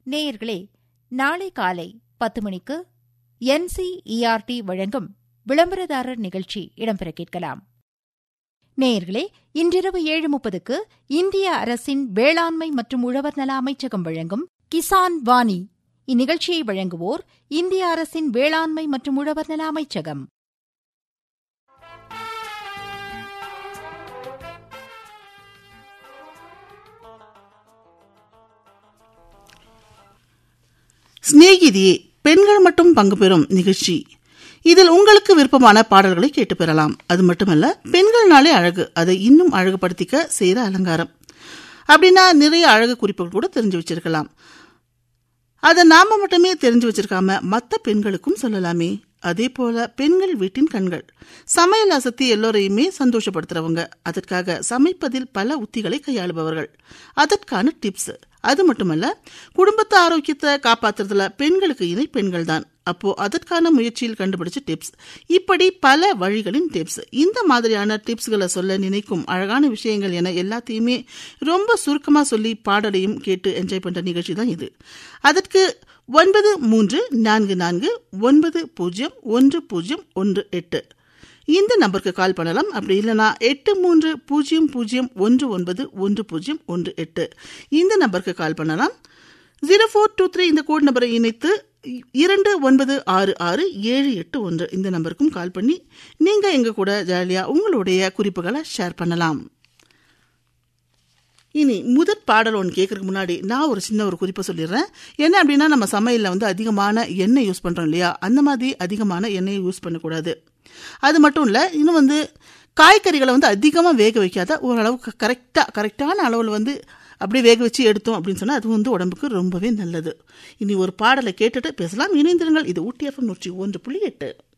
நேயர்களே நாளை காலை பத்து மணிக்கு என்சிஇஆர்டி வழங்கும் விளம்பரதாரர் நிகழ்ச்சி இடம்பெற கேட்கலாம் நேயர்களே இன்றிரவு ஏழு முப்பதுக்கு இந்திய அரசின் வேளாண்மை மற்றும் உழவர் நல அமைச்சகம் வழங்கும் கிசான் வாணி இந்நிகழ்ச்சியை வழங்குவோர் இந்திய அரசின் வேளாண்மை மற்றும் உழவர் நல அமைச்சகம் சிநேகிதியே பெண்கள் மட்டும் பங்கு பெறும் நிகழ்ச்சி இதில் உங்களுக்கு விருப்பமான பாடல்களை கேட்டு பெறலாம் அது மட்டுமல்ல பெண்கள்னாலே அழகு அதை இன்னும் அழகுபடுத்திக்க செய்கிற அலங்காரம் அப்படின்னா நிறைய அழகு குறிப்புகள் கூட தெரிஞ்சு வச்சிருக்கலாம் அதை நாம மட்டுமே தெரிஞ்சு வச்சிருக்காம மற்ற பெண்களுக்கும் சொல்லலாமே அதே போல பெண்கள் வீட்டின் கண்கள் சமையல் அசத்தி எல்லோரையுமே சந்தோஷப்படுத்துறவங்க அதற்காக சமைப்பதில் பல உத்திகளை கையாளுபவர்கள் அதற்கான டிப்ஸ் அது மட்டுமல்ல குடும்பத்து ஆரோக்கியத்தை காப்பாத்துறதுல பெண்களுக்கு இணை பெண்கள் தான் அப்போ அதற்கான முயற்சியில் கண்டுபிடிச்ச டிப்ஸ் இப்படி பல வழிகளின் டிப்ஸ் இந்த மாதிரியான டிப்ஸ்களை சொல்ல நினைக்கும் அழகான விஷயங்கள் என எல்லாத்தையுமே ரொம்ப சுருக்கமா சொல்லி பாடலையும் கேட்டு என்ஜாய் பண்ற நிகழ்ச்சி தான் இது அதற்கு ஒன்பது மூன்று நான்கு நான்கு ஒன்பது பூஜ்ஜியம் ஒன்று பூஜ்ஜியம் ஒன்று எட்டு இந்த நம்பருக்கு கால் பண்ணலாம் அப்படி இல்லைனா எட்டு மூன்று பூஜ்ஜியம் பூஜ்ஜியம் ஒன்று ஒன்பது ஒன்று பூஜ்ஜியம் ஒன்று எட்டு இந்த நம்பருக்கு கால் பண்ணலாம் ஜீரோ ஃபோர் டூ த்ரீ இந்த கோட் நம்பரை இணைத்து இரண்டு ஒன்பது ஆறு ஆறு ஏழு எட்டு ஒன்று இந்த நம்பருக்கும் கால் பண்ணி நீங்க எங்க கூட ஜாலியா உங்களுடைய குறிப்புகளை ஷேர் பண்ணலாம் இனி முதற் பாடல் ஒன்று கேட்கறதுக்கு முன்னாடி நான் ஒரு சின்ன ஒரு குறிப்பை சொல்லிடுறேன் என்ன அப்படின்னா நம்ம சமையலில் வந்து அதிகமான எண்ணெய் யூஸ் பண்ணுறோம் இல்லையா அந்த மாதிரி அதிகமான எண்ணெயை யூஸ் பண்ணக்கூடாது அது மட்டும் இல்லை இன்னும் வந்து காய்கறிகளை வந்து அதிகமாக வேக வைக்காத ஓரளவுக்கு கரெக்டாக கரெக்டான அளவில் வந்து அப்படியே வேக வச்சு எடுத்தோம் அப்படின்னு சொன்னால் அது வந்து உடம்புக்கு ரொம்பவே நல்லது இனி ஒரு பாடலை கேட்டுட்டு பேசலாம் இணைந்திருங்கள் இது ஊட்டி எஃப்எம் நூற்றி ஒன்று புள்ளி எட்டு